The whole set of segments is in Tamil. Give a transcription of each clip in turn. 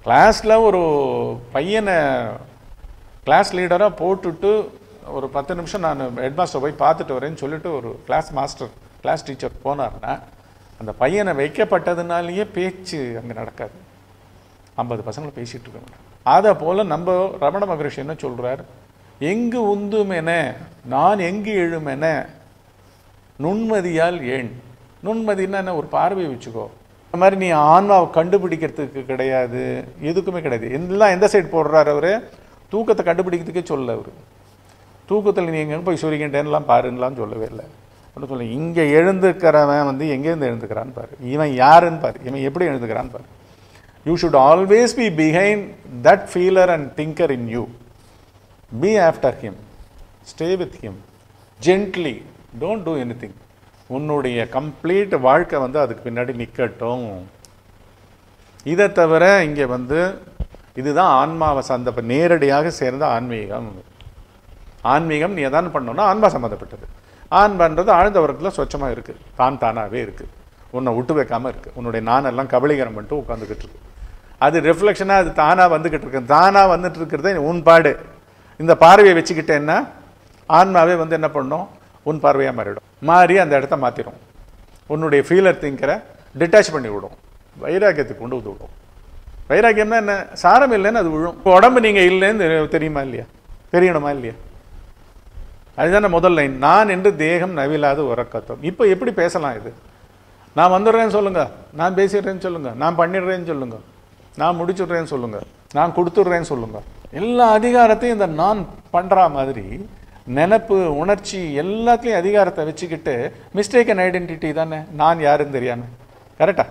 கிளாஸில் ஒரு பையனை கிளாஸ் லீடராக போட்டுட்டு ஒரு பத்து நிமிஷம் நான் ஹெட்மாஸ்டர் போய் பார்த்துட்டு வரேன்னு சொல்லிட்டு ஒரு கிளாஸ் மாஸ்டர் கிளாஸ் டீச்சர் போனார்னா அந்த பையனை வைக்கப்பட்டதுனாலேயே பேச்சு அங்கே நடக்காது ஐம்பது பசங்களை பேசிட்டு இருக்க மாட்டாங்க அதை போல் நம்ம ரமண மகரிஷி என்ன சொல்றார் எங்கு உந்துமென நான் எங்கு எழுமென நுண்மதியால் ஏன் நுண்மதின்னா என்ன ஒரு பார்வையை வச்சுக்கோ இந்த மாதிரி நீ ஆன்மாவை கண்டுபிடிக்கிறதுக்கு கிடையாது எதுக்குமே கிடையாது எல்லாம் எந்த சைடு போடுறாரு அவரு தூக்கத்தை கண்டுபிடிக்கிறதுக்கே சொல்ல அவரு தூக்கத்தில் நீ எங்கே போய் சூரியன்டேன்லாம் பாருன்னெலாம் சொல்லவே இல்லை ஒன்று சொல்ல இங்கே எழுந்துக்கிறவன் வந்து எங்கேருந்து எழுந்துக்கிறான்னு பாரு இவன் யாருன்னு பாரு இவன் எப்படி எழுந்துக்கிறான்னு பாரு you should always be behind that feeler and thinker in you be after him stay with him gently don't do anything உன்னுடைய கம்ப்ளீட் வாழ்க்கை வந்து அதுக்கு பின்னாடி நிற்கட்டும் இதை தவிர இங்கே வந்து இதுதான் ஆன்மாவை சந்த நேரடியாக சேர்ந்த ஆன்மீகம் ஆன்மீகம் நீ எதான் பண்ணணும்னா ஆன்மா சம்மந்தப்பட்டது ஆன்மான்றது ஆழ்ந்த வர்க்கத்தில் சொச்சமாக இருக்குது தான் தானாகவே இருக்குது உன்னை விட்டு வைக்காம இருக்குது உன்னுடைய நானெல்லாம் கபலீகரம் பண்ணிட்டு உட்காந்துக்கிட்டு இருக்கு அது ரிஃப்ளெக்ஷனாக அது தானாக வந்துக்கிட்டு இருக்கு தானாக வந்துட்டு இருக்கிறதே உன் பாடு இந்த பார்வையை வச்சுக்கிட்டேன்னா ஆன்மாவே வந்து என்ன பண்ணும் உன் பார்வையாக மாறிடும் மாறி அந்த இடத்த மாற்றிடும் உன்னுடைய ஃபீலர் திங்கரை டிட்டாச் பண்ணி விடும் வைராக்கியத்துக்கு கொண்டு வந்து விடும் வைராக்கியம்னா என்ன சாரம் இல்லைன்னு அது விழும் இப்போ உடம்பு நீங்கள் இல்லைன்னு தெரி- தெரியுமா இல்லையா தெரியணுமா இல்லையா அதுதானே முதல் லைன் நான் என்று தேகம் நவிலாது உறக்கத்தம் இப்போ எப்படி பேசலாம் இது நான் வந்துடுறேன்னு சொல்லுங்க நான் பேசிடுறேன்னு சொல்லுங்க நான் பண்ணிடுறேன்னு சொல்லுங்க நான் முடிச்சுடுறேன்னு சொல்லுங்க நான் கொடுத்துடுறேன்னு சொல்லுங்க எல்லா அதிகாரத்தையும் இந்த நான் பண்ற மாதிரி நினப்பு உணர்ச்சி எல்லாத்துலேயும் அதிகாரத்தை வச்சுக்கிட்டு மிஸ்டேக்கன் ஐடென்டிட்டி தானே நான் யாருன்னு தெரியாம கரெக்டா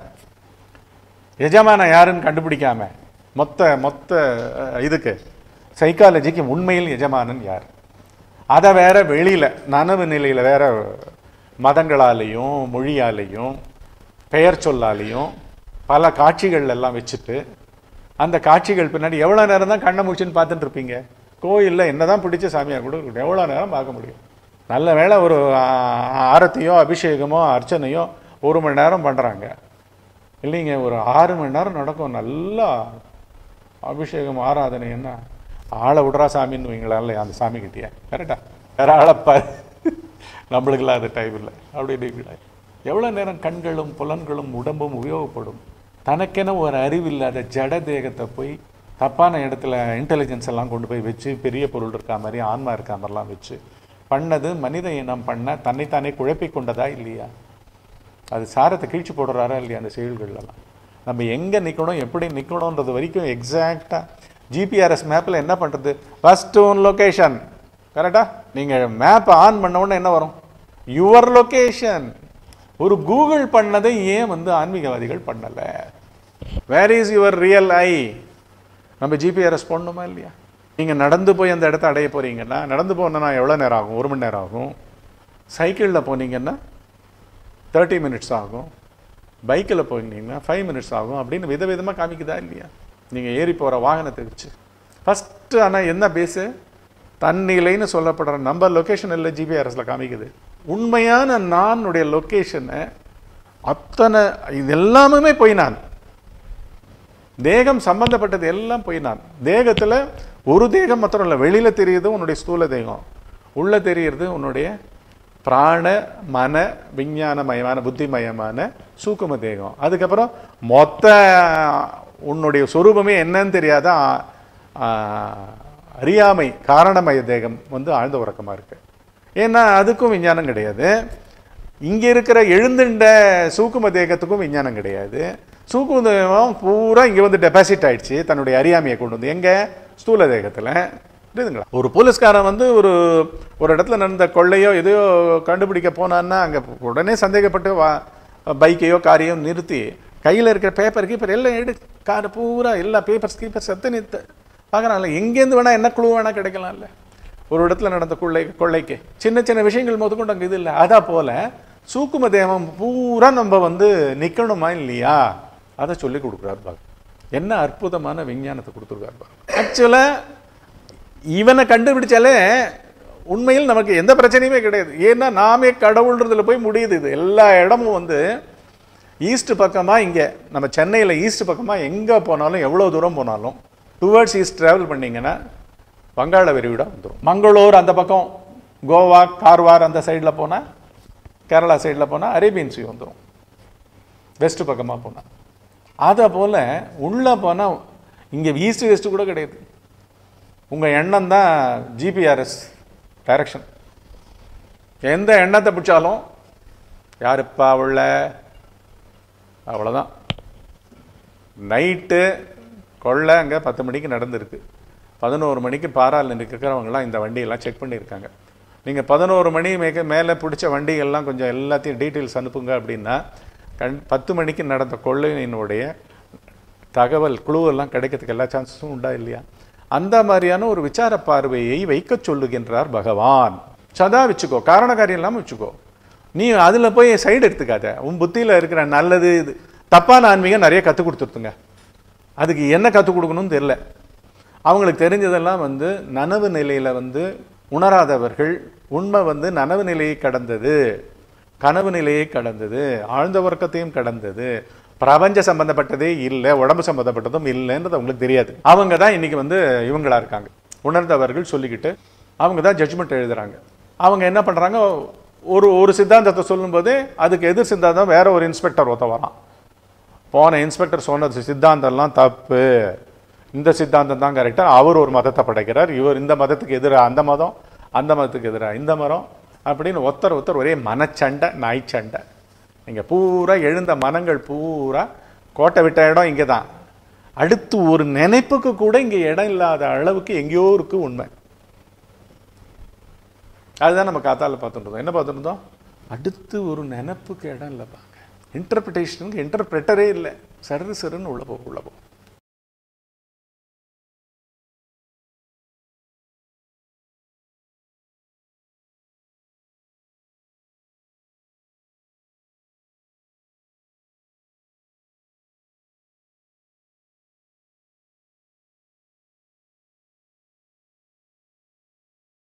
எஜமான யாருன்னு கண்டுபிடிக்காம மொத்த மொத்த அஹ், இதுக்கு சைக்காலஜிக்கு உண்மையில் எஜமானன் யார் அதை வேற வெளியில நனவு நிலையில வேற மதங்களாலேயும் மொழியாலேயும் பெயர் சொல்லாலேயும் பல காட்சிகள் எல்லாம் வச்சுட்டு அந்த காட்சிகள் பின்னாடி எவ்வளோ நேரம் தான் கண்ணை முடிச்சுன்னு பார்த்துட்டு இருப்பீங்க கோயிலில் என்னதான் பிடிச்ச சாமியார் கூட இருக்கட்டும் எவ்வளோ நேரம் பார்க்க முடியும் நல்ல வேளை ஒரு ஆ, ஆரத்தியோ அபிஷேகமோ அர்ச்சனையோ ஒரு மணி நேரம் பண்ணுறாங்க இல்லைங்க ஒரு ஆறு மணி நேரம் நடக்கும் நல்லா அபிஷேகம் ஆராதனை என்ன ஆளை விடுறா சாமின்னு வைங்களா இல்லையா அந்த சாமி கிட்டேயே கரெக்டா வேற ஆளப்பாரு நம்மளுக்கெல்லாம் அது டைம் இல்லை அப்படின்னு இல்லை எவ்வளோ நேரம் கண்களும் புலன்களும் உடம்பும் உபயோகப்படும் தனக்கென ஒரு அறிவில்லாத ஜட தேகத்தை போய் தப்பான இடத்துல இன்டெலிஜென்ஸ் எல்லாம் கொண்டு போய் வச்சு பெரிய பொருள் இருக்கா மாதிரி ஆன்மா இருக்கா மாதிரிலாம் வச்சு பண்ணது மனித இனம் பண்ண தன்னைத்தானே குழப்பிக் கொண்டதா இல்லையா அது சாரத்தை கீழ்ச்சி போடுறாரா இல்லையா அந்த செயல்கள்லாம் நம்ம எங்கே நிற்கணும் எப்படி நிற்கணுன்றது வரைக்கும் எக்ஸாக்டாக ஜிபிஆர்எஸ் மேப்பில் என்ன பண்ணுறது ஃபஸ்ட் ஒன் லொக்கேஷன் கரெக்டா நீங்கள் மேப்பை ஆன் பண்ண உடனே என்ன வரும் யுவர் லொக்கேஷன் ஒரு கூகுள் பண்ணதை ஏன் வந்து ஆன்மீகவாதிகள் பண்ணலை where is your real I நம்ம ஜிபிஆர்எஸ் போடணுமா இல்லையா நீங்கள் நடந்து போய் அந்த இடத்த அடைய போறீங்கன்னா நடந்து போனோன்னா எவ்வளோ நேரம் ஆகும் ஒரு மணி நேரம் ஆகும் சைக்கிளில் போனீங்கன்னா தேர்ட்டி மினிட்ஸ் ஆகும் பைக்கில் போயிருந்தீங்கன்னா ஃபைவ் மினிட்ஸ் ஆகும் அப்படின்னு விதவிதமாக காமிக்குதா இல்லையா நீங்கள் ஏறி போகிற வாகனத்தை வச்சு ஃபஸ்ட்டு ஆனால் என்ன பேஸு தன்னிலைன்னு சொல்லப்படுற நம்ம லொக்கேஷன் இல்லை ஜிபிஆர்எஸில் காமிக்குது உண்மையான நானுடைய லொக்கேஷனை அத்தனை இது எல்லாமே போய் நான் தேகம் சம்பந்தப்பட்டது எல்லாம் போய் நான் தேகத்தில் ஒரு தேகம் மாத்திரம் இல்லை வெளியில் தெரியுது உன்னுடைய ஸ்தூல தேகம் உள்ள தெரியுறது உன்னுடைய பிராண மன விஞ்ஞானமயமான புத்திமயமான சூக்கும தேகம் அதுக்கப்புறம் மொத்த உன்னுடைய சொரூபமே என்னன்னு தெரியாத ஆ, ஆ, அறியாமை காரணமய தேகம் வந்து ஆழ்ந்த உறக்கமாக இருக்கு ஏன்னா அதுக்கும் விஞ்ஞானம் கிடையாது இங்கே இருக்கிற எழுந்துண்ட சூக்கும தேகத்துக்கும் விஞ்ஞானம் கிடையாது சூக்கும தேகம் பூரா இங்கே வந்து டெபாசிட் ஆயிடுச்சு தன்னுடைய அறியாமையை கொண்டு வந்து எங்கே ஸ்தூல தேகத்தில் புரியுதுங்களா ஒரு போலீஸ்காரன் வந்து ஒரு ஒரு இடத்துல நடந்த கொள்ளையோ எதையோ கண்டுபிடிக்க போனான்னா அங்கே உடனே சந்தேகப்பட்டு வா பைக்கையோ காரையோ நிறுத்தி கையில் இருக்கிற பேப்பர் கீப்பர் எல்லாம் எடு கார் பூரா எல்லா பேப்பர்ஸ் கீப்பர்ஸ் எத்தனை பார்க்குறாங்கல்ல எங்கேருந்து வேணால் என்ன குழு வேணால் கிடைக்கலாம்ல ஒரு இடத்துல நடந்த கொள்ளை கொள்ளைக்கு சின்ன சின்ன விஷயங்கள் முதற்கொண்டு அங்கே இது இல்லை அதா போல சூக்கும தேவம் பூரா நம்ம வந்து நிற்கணுமா இல்லையா அதை சொல்லி கொடுக்குறாரு பாரு என்ன அற்புதமான விஞ்ஞானத்தை கொடுத்துருக்காரு பாரு ஆக்சுவலாக இவனை கண்டுபிடிச்சாலே உண்மையில் நமக்கு எந்த பிரச்சனையுமே கிடையாது ஏன்னா நாமே கடவுள்ன்றதுல போய் முடியுது இது எல்லா இடமும் வந்து ஈஸ்ட் பக்கமாக இங்கே நம்ம சென்னையில் ஈஸ்ட் பக்கமாக எங்கே போனாலும் எவ்வளோ தூரம் போனாலும் டுவர்ட்ஸ் ஈஸ்ட் ட்ராவல் பண்ணிங்கன்னா வங்காள விரிகுடா வந்துடும் மங்களூர் அந்த பக்கம் கோவா கார்வார் அந்த சைடில் போனால் கேரளா சைடில் போனால் அரேபியன் சி வந்துடும் வெஸ்ட் பக்கமாக போனால் அதை போல் உள்ளே போனால் இங்கே ஈஸ்ட் வெஸ்ட் கூட கிடையாது உங்கள் எண்ணம் தான் ஜிபிஆர்எஸ் டைரக்ஷன் எந்த எண்ணத்தை பிடிச்சாலும் யாருப்பா உள்ள அவ்வளோதான் நைட்டு கொள்ளை அங்கே பத்து மணிக்கு நடந்திருக்கு பதினோரு மணிக்கு பாராவில் இருக்கிறவங்களாம் இந்த வண்டியெல்லாம் செக் பண்ணியிருக்காங்க நீங்கள் பதினோரு மணி மேக மேலே பிடிச்ச வண்டிகள்லாம் கொஞ்சம் எல்லாத்தையும் டீட்டெயில்ஸ் அனுப்புங்க அப்படின்னா கண் பத்து மணிக்கு நடந்த கொள்ளையினுடைய தகவல் குழுவெல்லாம் கிடைக்கிறதுக்கு எல்லா சான்சஸும் உண்டா இல்லையா அந்த மாதிரியான ஒரு விசார பார்வையை வைக்கச் சொல்லுகின்றார் பகவான் சதா வச்சுக்கோ காரண காரியம் இல்லாமல் வச்சுக்கோ நீ அதில் போய் சைடு எடுத்துக்காத உன் புத்தியில் இருக்கிற நல்லது இது தப்பான ஆன்மீகம் நிறைய கற்றுக் கொடுத்துருத்துங்க அதுக்கு என்ன கற்றுக் கொடுக்கணும்னு தெரில அவங்களுக்கு தெரிஞ்சதெல்லாம் வந்து நனவு நிலையில் வந்து உணராதவர்கள் உண்மை வந்து நனவு நிலையை கடந்தது கனவு நிலையை கடந்தது ஆழ்ந்த உறக்கத்தையும் கடந்தது பிரபஞ்ச சம்பந்தப்பட்டதே இல்லை உடம்பு சம்பந்தப்பட்டதும் இல்லைன்றது அவங்களுக்கு தெரியாது அவங்க தான் இன்னைக்கு வந்து இவங்களா இருக்காங்க உணர்ந்தவர்கள் சொல்லிக்கிட்டு அவங்க தான் ஜட்ஜ்மெண்ட் எழுதுறாங்க அவங்க என்ன பண்றாங்க ஒரு ஒரு சித்தாந்தத்தை சொல்லும்போது அதுக்கு எதிர் சித்தாந்தம் வேற ஒரு இன்ஸ்பெக்டர் ஒருத்த வரான் போன இன்ஸ்பெக்டர் சொன்னது சித்தாந்தம்லாம் தப்பு இந்த சித்தாந்தம் தான் கரெக்டாக அவர் ஒரு மதத்தை படைக்கிறார் இவர் இந்த மதத்துக்கு எதிராக அந்த மதம் அந்த மதத்துக்கு எதிராக இந்த மரம் அப்படின்னு ஒருத்தர் ஒருத்தர் ஒரே மனச்சண்டை நாய்ச்சண்டை இங்கே பூரா எழுந்த மனங்கள் பூரா கோட்டை விட்ட இடம் இங்கே தான் அடுத்து ஒரு நினைப்புக்கு கூட இங்கே இடம் இல்லாத அளவுக்கு எங்கேயோ இருக்கு உண்மை அதுதான் நம்ம காத்தால பார்த்துட்டு இருந்தோம் என்ன பார்த்துட்டு இருந்தோம் அடுத்து ஒரு நினைப்புக்கு இடம் இல்லை பாங்க இன்டர்பிரிட்டேஷனுக்கு இன்டர்பிரட்டரே இல்லை சரு சருன்னு உள்ள போ உள்ள போ